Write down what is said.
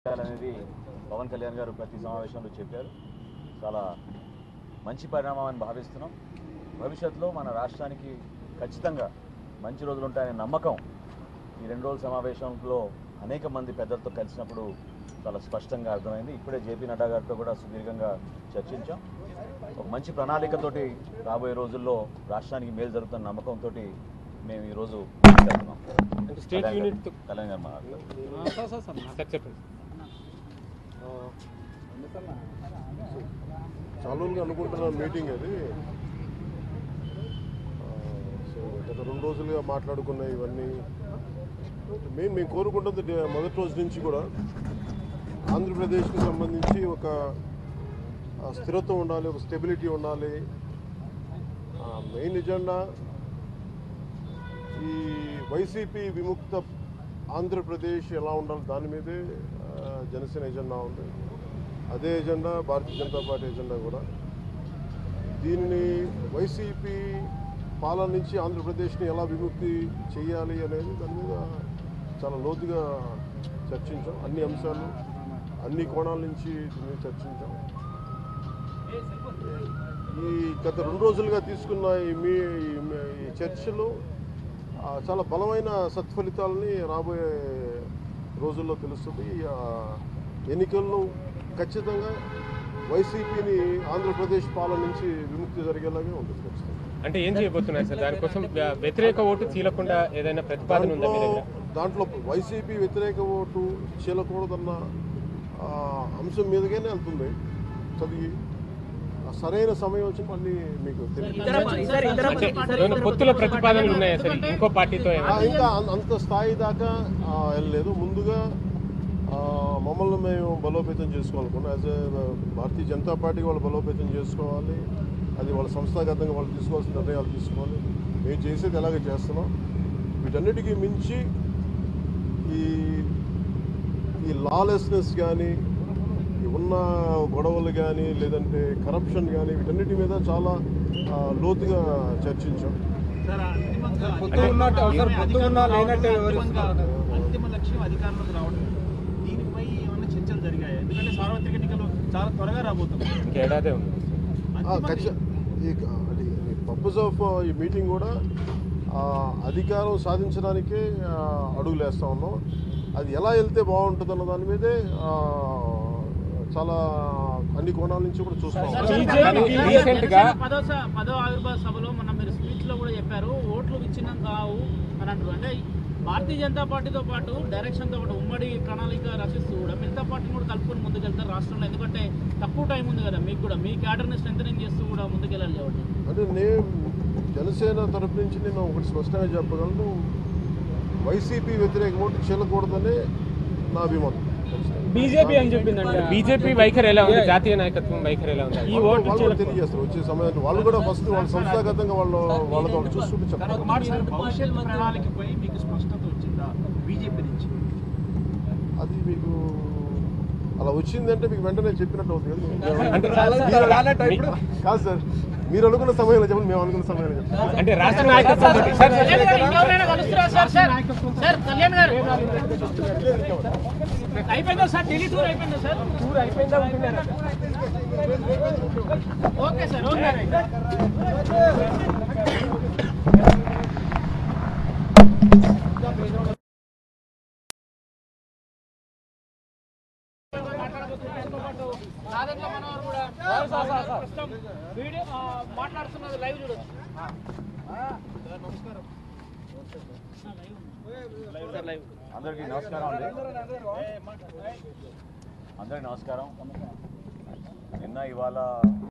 చేయాలనేది పవన్ కళ్యాణ్ గారు ప్రతి సమావేశంలో చెప్పారు చాలా మంచి పరిణామం అని భావిస్తున్నాం భవిష్యత్తులో మన రాష్ట్రానికి ఖచ్చితంగా మంచి రోజులు ఉంటాయనే నమ్మకం ఈ రెండు రోజుల సమావేశంలో అనేక మంది పెద్దలతో కలిసినప్పుడు చాలా స్పష్టంగా అర్థమైంది ఇప్పుడే జేపీ నడ్డా గారితో కూడా సుదీర్ఘంగా చర్చించాం ఒక మంచి ప్రణాళికతోటి రాబోయే రోజుల్లో రాష్ట్రానికి మేలు జరుగుతున్న నమ్మకంతో మేము ఈరోజు వెళ్తున్నాం అంటే స్టేట్ కళ్యాణ్ యూనిట్ గారు- కళ్యాణ్ గారు మాట్లాడతారు సార్ చెప్పండి చాలా రోజులుగా అనుకుంటున్న మీటింగ్ అది ఆ, సో గత రెండు రోజులుగా మాట్లాడుకున్న ఇవన్నీ మెయిన్ మేము కోరుకుంటుంది డే- మొదటి రోజు నుంచి కూడా ఆంధ్రప్రదేశ్కి సంబంధించి ఒక ఆ, స్థిరత్వం ఉండాలి ఒక స్టెబిలిటీ ఉండాలి మెయిన్ ఎజెండా ఈ వైసీపీ విముక్త ఆంధ్రప్రదేశ్ ఎలా ఉండాలి దాని మీదే ఆ, జనసేన ఎజెండా ఉంది అదే agenda Bharatiya Janata party agenda కూడా దీనిని వైసీపీ పాలన నుంచి ఆంధ్రప్రదేశ్ని ఎలా విముక్తి చేయాలి అనేది దాని మీద చాలా లోతుగా చర్చించాం అన్ని అంశాలు అన్ని కోణాల నుంచి దీని మీద చర్చించాం ఈ గత రెండు రోజులుగా తీసుకున్న ఈ మీ ఈ మీ- ఈ చర్చలు ఆ, చాలా బలమైన సత్ఫలితాలని రాబోయే రోజుల్లో తెలుస్తుంది ఆ, ఎన్నికల్లో ఖచ్చితంగా వైసీపీని ఆంధ్రప్రదేశ్ పాలన నుంచి విముక్తి జరిగేలాగే ఉంటుంది ఖచ్చితంగా అంటే ఏం చేయబోతున్నారు సార్ దానికోసం వ్య- వ్యతిరేక ఓటు చీలకుండా ఏదైనా ప్రతిపాదన ఉందా దాంట్లో మీ దగ్గర దాంట్లో వైసీపీ వ్యతిరేక ఓటు చీలకూడదన్న ఆ, అంశం మీదగానే వెళ్తుంది చదివి ఆ సరైన సమయం వచ్చి మళ్ళీ మీకు తెలియదు అంటే ఏమైనా పొత్తుల ప్రతిపాదనలు ఉన్నాయా సార్ ఇంకో పార్టీతో ఆ, ఏమైనా? ఇంకా అం- అంత స్థాయి దాకా ఆ, వెళ్ళలేదు ముందుగా ఆ, మమ్మల్ని మేము బలోపేతం చేసుకోవాలనుకున్నాం as a Bharatiya Janata party వాళ్ళు బలోపేతం చేసుకోవాలి అది వాళ్ళ సంస్థాగతంగా వాళ్ళు తీసుకోవాల్సిన నిర్ణయాలు తీసుకోవాలి మేము చేసేది ఎలాగే చేస్తున్నాం వీటన్నిటికీ మించి ఈ ఈ లాలెస్నెస్ కానీ ఈ ఉన్న గొడవలు కానీ లేదంటే కరప్షన్ కానీ వీటన్నిటి మీద చాలా ఆ, లోతుగా చర్చించాం పొత్తు ఉన్నట్టు అవసరం పొత్తు ఉన్నా లేనట్టు అంతిమంగా- వివరిస్తున్నారు అంతిమ లక్ష్యం అధికారంలోకి రావడం దీనిపై ఏమైనా చర్చలు జరిగాయి ఎందుకంటే సార్వత్రిక ఎన్నికలు చాలా త్వరగా రాబోతుంది ఇంకేడాదే ఉంది ఖచ్చితంగా ఈ పర్పస్ ఆఫ్ ఈ మీటింగ్ కూడా ఆ, అధికారం సాధించడానికే ఆ, అడుగులు వేస్తా ఉన్నాం అది ఎలా వెళ్తే బాగుంటుంది అన్న దాని మీదే ఆ, చాలా అన్ని కోణాల నుంచి కూడా చూస్తాం బీజేపీ రీసెంట్ గా పదో స- పదో ఆవిర్భావ సభలో మొన్న మీరు స్పీచ్ లో కూడా చెప్పారు ఓట్లు విచ్ఛిన్నం కావు అని అంటారు అంటే భారతీయ జనతా పార్టీతో పాటు డైరెక్షన్ తో పాటు ఉమ్మడి ప్రణాళిక రచిస్తూ కూడా మిగతా పార్టీని కూడా కలుపుకొని ముందుకెళ్తారు రాష్ట్రంలో ఎందుకంటే తక్కువ టైం ఉంది కదా మీకు కూడా మీ క్యాడర్ని స్ట్రెంథనింగ్ చేస్తూ కూడా ముందుకెళ్ళాలి కాబట్టి అంటే నేను జనసేన తరపు నుంచి నేను ఒకటి స్పష్టంగా చెప్పగలను వైసీపీ వ్యతిరేక ఓటు చెల్లకూడదనే నా అభిమతం బీజేపీ అని చెప్పిందండి బీజేపీ వైఖరి ఎలా ఉంది జాతీయ నాయకత్వం వైఖరి ఎలా ఉంది ఈ వాళ్ళు- ఓటు వాళ్ళు కూడా తెలియజేస్తారు వచ్చే సమయానికి వాళ్ళు కూడా ఫస్ట్ వాళ్ళ సంస్థాగతంగా వాళ్ళు వాళ్ళతో వాళ్ళు చూసుకుంటే చెప్తారు ఒక మాట సార్ భవిష్యత్ ప్రణాళికపై మీకు స్పష్టత వచ్చిందా బీజేపీ నుంచి అది మీకు అలా వచ్చిందంటే మీకు వెంటనే చెప్పినట్టు అవుతుంది కదా అంటే మీరు- కాదు సార్ మీరు అనుకున్న సమయంలో చెప్పండి మేము అనుకున్న సమయంలో చెప్పండి అంటే రాష్ట్ర నాయకత్వం తోటి- సార్ సార్, కళ్యాణ్ గారు ఇంకెవరైనా కలుస్తారా సార్ సార్ సార్ కళ్యాణ్ గారు అయిపోయిందా సార్ ఢిల్లీ టూర్ అయిపోయిందా సార్ టూర్ అయిపోయిందా okay sir okay Nadendla Manohar కూడా ప్రస్తుతం వీడియో ఆ, మాట్లాడుతున్నది లైవ్ చూడొచ్చు సార్ లైవ్ అందరికీ నమస్కారం అండి అందరికీ నమస్కారం నిన్న ఇవాళ